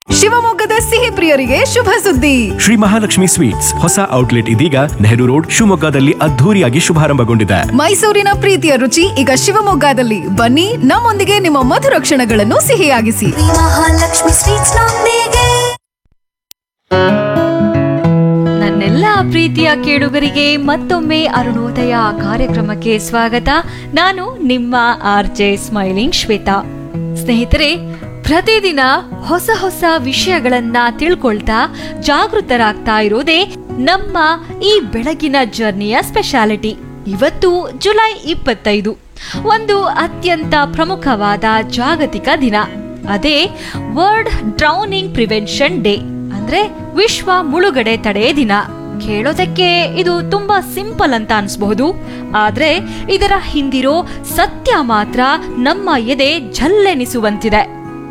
ಶಿವಮೊಗ್ಗದ ಸಿಹಿ ಪ್ರಿಯರಿಗೆ ಶುಭ ಸುದ್ದಿ ಶ್ರೀ ಮಹಾಲಕ್ಷ್ಮಿ ಸ್ವೀಟ್ಸ್ ಹೊಸ ಔಟ್ಲೆಟ್ ಇದೀಗ ನೆಹರು ರೋಡ್ ಶಿವಮೊಗ್ಗದಲ್ಲಿ ಅದ್ಧೂರಿಯಾಗಿ ಶುಭಾರಂಭಗೊಂಡಿದೆ ಮೈಸೂರಿನ ಪ್ರೀತಿಯ ರುಚಿ ಈಗ ಶಿವಮೊಗ್ಗದಲ್ಲಿ ಬನ್ನಿ ನಮ್ಮೊಂದಿಗೆ ನಿಮ್ಮ ಮಧುರ ಕ್ಷಣಗಳನ್ನು ಸಿಹಿಯಾಗಿಸಿ ಶ್ರೀ ಮಹಾಲಕ್ಷ್ಮಿ ಸ್ವೀಟ್ಸ್ ನೊಂದಿಗೆ ನನ್ನೆಲ್ಲ ಪ್ರೀತಿಯ ಕೇಳುಗರಿಗೆ ಮತ್ತೊಮ್ಮೆ ಅರುಣೋದಯ ಕಾರ್ಯಕ್ರಮಕ್ಕೆ ಸ್ವಾಗತ ನಾನು ನಿಮ್ಮ ಆರ್ ಜೆ ಸ್ಮೈಲಿಂಗ್ ಶ್ವೇತಾ ಸ್ನೇಹಿತರೆ ಪ್ರತಿದಿನ ಹೊಸ ಹೊಸ ವಿಷಯಗಳನ್ನ ತಿಳ್ಕೊಳ್ತಾ ಜಾಗೃತರಾಗ್ತಾ ಇರೋದೇ ನಮ್ಮ ಈ ಬೆಳಗಿನ ಜರ್ನಿಯ ಸ್ಪೆಷಾಲಿಟಿ ಇವತ್ತು ಜುಲೈ ಇಪ್ಪತ್ತೈದು ಒಂದು ಅತ್ಯಂತ ಪ್ರಮುಖವಾದ ಜಾಗತಿಕ ದಿನ ಅದೇ ವರ್ಲ್ಡ್ ಡ್ರೌನಿಂಗ್ ಪ್ರಿವೆನ್ಷನ್ ಡೇ ಅಂದ್ರೆ ವಿಶ್ವ ಮುಳುಗಡೆ ತಡೆ ದಿನ ಕೇಳೋದಕ್ಕೆ ಇದು ತುಂಬಾ ಸಿಂಪಲ್ ಅಂತ ಅನ್ಸ್ಬಹುದು ಆದ್ರೆ ಇದರ ಹಿಂದಿರೋ ಸತ್ಯ ಮಾತ್ರ ನಮ್ಮ ಎದೆ ಝಲ್ಲೆನಿಸುವಂತಿದೆ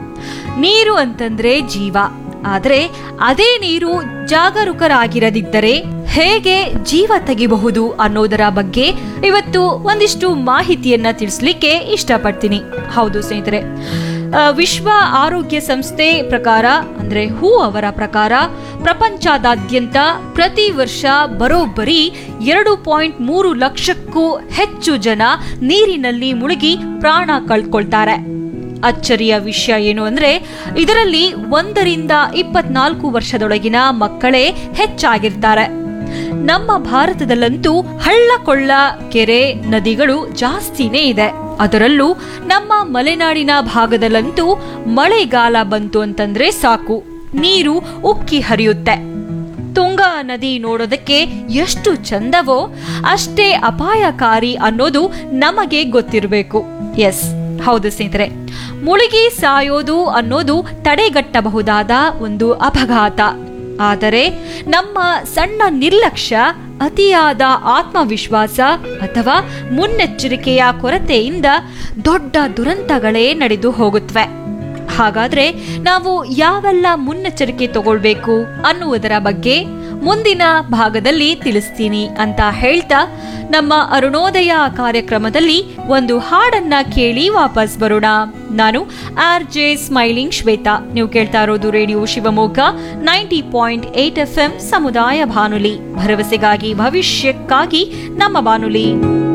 ನೀರು ಅಂತಂದ್ರೆ ಜೀವ ಆದ್ರೆ ಅದೇ ನೀರು ಜಾಗರೂಕರಾಗಿರದಿದ್ದರೆ ಹೇಗೆ ಜೀವ ತೆಗಿಬಹುದು ಅನ್ನೋದರ ಬಗ್ಗೆ ಇವತ್ತು ಒಂದಿಷ್ಟು ಮಾಹಿತಿಯನ್ನ ತಿಳಿಸ್ಲಿಕ್ಕೆ ಇಷ್ಟಪಡ್ತೀನಿ ಹೌದು ಸ್ನೇಹಿತರೆ ಆ, ವಿಶ್ವ ಆರೋಗ್ಯ ಸಂಸ್ಥೆ ಪ್ರಕಾರ ಅಂದ್ರೆ ಹೂ ಅವರ ಪ್ರಕಾರ ಪ್ರಪಂಚದಾದ್ಯಂತ ಪ್ರತಿ ವರ್ಷ ಬರೋಬ್ಬರಿ ಎರಡು ಪಾಯಿಂಟ್ ಮೂರು ಲಕ್ಷಕ್ಕೂ ಹೆಚ್ಚು ಜನ ನೀರಿನಲ್ಲಿ ಮುಳುಗಿ ಪ್ರಾಣ ಕಳ್ಕೊಳ್ತಾರೆ ಅಚ್ಚರಿಯ ವಿಷಯ ಏನು ಅಂದ್ರೆ ಇದರಲ್ಲಿ ಒಂದರಿಂದ ಇಪ್ಪತ್ನಾಲ್ಕು ವರ್ಷದೊಳಗಿನ ಮಕ್ಕಳೇ ಹೆಚ್ಚಾಗಿರ್ತಾರೆ ನಮ್ಮ ಭಾರತದಲ್ಲಂತೂ ಹಳ್ಳ ಕೊಳ್ಳ ಕೆರೆ ನದಿಗಳು ಜಾಸ್ತಿನೇ ಇದೆ ಅದರಲ್ಲೂ ನಮ್ಮ ಮಲೆನಾಡಿನ ಭಾಗದಲ್ಲಂತೂ ಮಳೆಗಾಲ ಬಂತು ಅಂತಂದ್ರೆ ಸಾಕು ನೀರು ಉಕ್ಕಿ ಹರಿಯುತ್ತೆ ತುಂಗಾ ನದಿ ನೋಡೋದಕ್ಕೆ ಎಷ್ಟು ಚಂದವೋ ಅಷ್ಟೇ ಅಪಾಯಕಾರಿ ಅನ್ನೋದು ನಮಗೆ ಗೊತ್ತಿರಬೇಕು ಎಸ್ ಹೌದು ಸ್ನೇಹಿತರೆ ಮುಳುಗಿ ಸಾಯೋದು ಅನ್ನೋದು ತಡೆಗಟ್ಟಬಹುದಾದ ಒಂದು ಅಪಘಾತ ಆದರೆ ನಮ್ಮ ಸಣ್ಣ ನಿರ್ಲಕ್ಷ್ಯ ಅತಿಯಾದ ಆತ್ಮವಿಶ್ವಾಸ ಅಥವಾ ಮುನ್ನೆಚ್ಚರಿಕೆಯ ಕೊರತೆಯಿಂದ ದೊಡ್ಡ ದುರಂತಗಳೇ ನಡೆದು ಹೋಗುತ್ತವೆ ಹಾಗಾದ್ರೆ ನಾವು ಯಾವೆಲ್ಲ ಮುನ್ನೆಚ್ಚರಿಕೆ ತಗೊಳ್ಬೇಕು ಅನ್ನುವುದರ ಬಗ್ಗೆ ಮುಂದಿನ ಭಾಗದಲ್ಲಿ ತಿಳಿಸ್ತೀನಿ ಅಂತ ಹೇಳ್ತಾ ನಮ್ಮ ಅರುಣೋದಯ ಕಾರ್ಯಕ್ರಮದಲ್ಲಿ ಒಂದು ಹಾಡನ್ನ ಕೇಳಿ ವಾಪಸ್ ಬರೋಣ ನಾನು ಆರ್ ಜೆ ಸ್ಮೈಲಿಂಗ್ ಶ್ವೇತಾ ನೀವು ಕೇಳ್ತಾ ಇರೋದು radio Shivamogga ninety point eight F M ಸಮುದಾಯ ಬಾನುಲಿ ಭರವಸೆಗಾಗಿ ಭವಿಷ್ಯಕ್ಕಾಗಿ ನಮ್ಮ ಬಾನುಲಿ